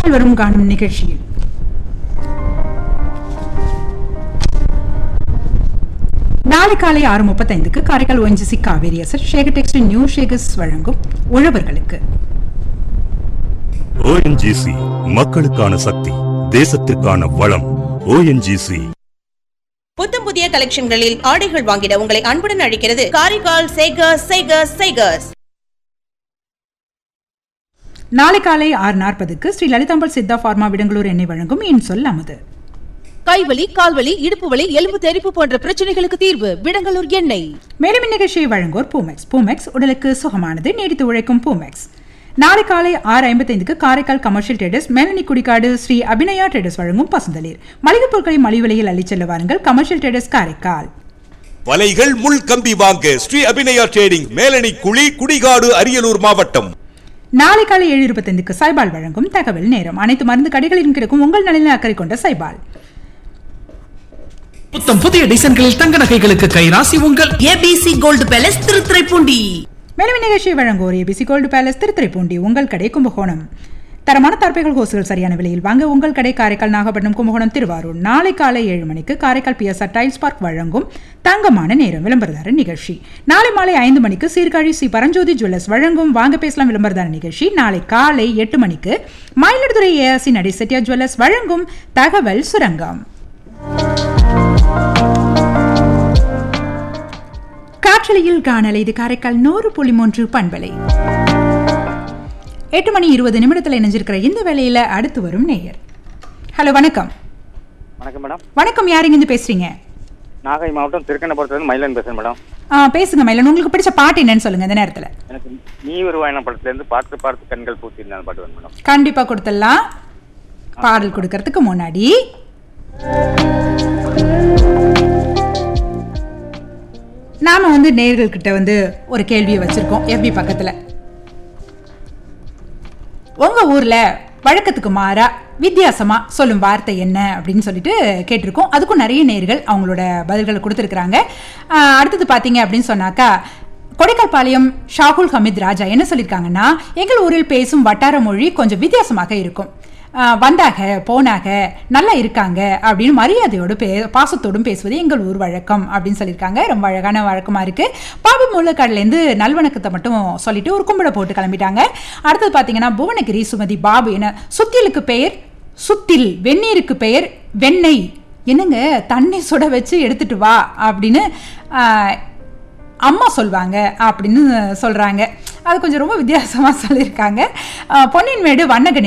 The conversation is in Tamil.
காற்றில் வரும் காணும் நிகழ்ச்சியில் நாளை காலை ஆறு முப்பத்தைந்துக்கு Karaikal ONGC Kaveri SS Shekar textile new Shekar's வழங்கும் உழவர்களுக்கு ஓஎன்ஜிசி மக்களுக்கான சக்தி தேசத்திற்கான வளம் ஓஎன்ஜிசி புத்தம் புதிய கலெக்ஷன்களில் ஆடைகள் வாங்கிட உங்களை அன்புடன் அழைக்கிறது காரைக்கால் சேகர்ஸ் சேகர்ஸ் சேகர்ஸ் நாளை காலை ஆறு நாற்பதுக்கு ஸ்ரீ லலிதாம்பாள் சித்தா ஃபார்மா விடங்களூர் எண்ணெய் வழங்கும் என் சொல் அமுது கைவலி கால்வலி இடுப்பு வலி எலும்பு தெறிப்பு போன்ற பிரச்சனைகளுக்கு தீர்வு விடங்கலூர் எண்ணெய் மேலும் இந்நிகழ்ச்சியை வழங்குவோர் பூமெக்ஸ் பூமெக்ஸ் உடலுக்கு சுகமானது நீடித்து உழைக்கும் பூமெக்ஸ் நாளை காலை ஆறு ஐம்பத்தைந்துக்கு Karaikal commercial traders Melani Kudikkadu Sri Abhinaya traders வழங்கும் பசுந்தளிர் மளிகைப் பொருட்களை மலிவு விலையில் அள்ளிச் செல்ல வாருங்கள் கமர்ஷியல் ட்ரேடர்ஸ் காரைக்கால் வலைகள் முள் கம்பி வாங்க ஸ்ரீ அபிநயா ட்ரேடிங் மேலணி குழி குடிகாடு அரியலூர் மாவட்டம் நாளை காலை ஏழு இருபத்தைந்துக்கு சைபால் வழங்கும் தகவல் நேரம் அனைத்து மருந்து கடைகளிலும் கிடைக்கும் உங்கள் நலனில் அக்கறை கொண்ட சைபால் புத்தம் புதிய டிசைன்களில் தங்க நகைகளுக்கு கைராசி உங்கள் ஏபிசி கோல்டு பேலஸ் திருத்துறைப்பூண்டி மேலும் இந்நிகழ்ச்சியை வழங்குவோர் ஏபிசி கோல்டு பேலஸ் திருத்துறைப்பூண்டி உங்கள் கடை கும்பகோணம் தரமான தரப்பைகள் ஹோஸ்கள் சரியான விலையில் வாங்க உங்கள் கடை காரைக்கால் நாகப்பட்டினம் கும்பகோணம் திருவாரூர் நாளை காலை ஏழு மணிக்கு காரைக்கால் பிஎஸ்ஆர் டைல்ஸ் பார்க் வழங்கும் தங்கமான நேரம் விளம்பரதார நிகழ்ச்சி நாளை மாலை ஐந்து மணிக்கு சீர்காழி சி பரஞ்சோதி ஜுவல்லர்ஸ் வழங்கும் வாங்க பேசலாம் விளம்பரதார நிகழ்ச்சி நாளை காலை எட்டு மணிக்கு மயிலாடுதுறை ஏஆர்சி நடை செட்டியா ஜுவல்லர்ஸ் வழங்கும் தகவல் சுரங்கம் காற்றலையில் காணலை இது காரைக்கால் நூறு புள்ளி மூன்று பண்பலை எட்டு மணி இருபது நிமிடத்தில் இணைஞ்சிருக்கிற இந்த வேலையில அடுத்து வரும் நேயர் ஹலோ வணக்கம் வணக்கம் மேடம் வணக்கம் யாருங்க இருந்து பேசுறீங்க நாகை மாவட்டம் திருக்கண்ணபுரத்துலேருந்து மயிலன் பேசுகிறேன் மேடம் ஆ, பேசுங்க மயிலன் உங்களுக்கு பிடிச்ச பாட்டு என்னன்னு சொல்லுங்க இந்த நேரத்துல எனக்கு நீ ஒரு வாயன படத்துலேருந்து பார்த்து பார்த்து கண்கள் பூத்தி இருந்தால் பாட்டு வேணும் மேடம் கண்டிப்பா கொடுத்துடலாம் பாடல் கொடுக்கறதுக்கு முன்னாடி நாம வந்து நேயர்கள்கிட்ட வந்து ஒரு கேள்வியை வச்சிருக்கோம் எஃபி பக்கத்துல உங்க ஊர்ல வழக்கத்துக்கு மாறா வித்தியாசமா சொல்லும் வார்த்தை என்ன அப்படின்னு சொல்லிட்டு கேட்டிருக்கோம் அதுக்கும் நிறைய நேர்கள் அவங்களோட பதில்களை கொடுத்துருக்குறாங்க ஆஹ் அடுத்தது பார்த்தீங்க அப்படின்னு சொன்னாக்கா கொடைக்கால்பாளையம் ஷாகுல் ஹமீத் ராஜா என்ன சொல்லியிருக்காங்கன்னா எங்கள் ஊரில் பேசும் வட்டார மொழி கொஞ்சம் வித்தியாசமாக இருக்கும் ஆஹ் வந்தாக போனாக நல்லா இருக்காங்க அப்படின்னு மரியாதையோடு பே பாசத்தோடும் பேசுவது எங்கள் ஊர் வழக்கம் அப்படின்னு சொல்லியிருக்காங்க ரொம்ப அழகான வழக்கமாக இருக்குது பாபு மூலக்காடுலேருந்து நல்வணக்கத்தை மட்டும் சொல்லிட்டு ஒரு கும்பிட போட்டு கிளம்பிட்டாங்க அடுத்தது பார்த்தீங்கன்னா புவனகிரி சுமதி பாபு என்ன சுத்திலுக்கு பெயர் சுத்தில் வெந்நீருக்கு பெயர் வெண்ணெய் என்னங்க தண்ணி சுட வச்சு எடுத்துட்டு வா அப்படின்னு ஆஹ், அம்மா சொல்வாங்க அப்படின்னு சொல்கிறாங்க அது கொஞ்சம் ரொம்ப வித்தியாசமாக சொல்லியிருக்காங்க ஆஹ், பொன்னியின் மேடு வண்ண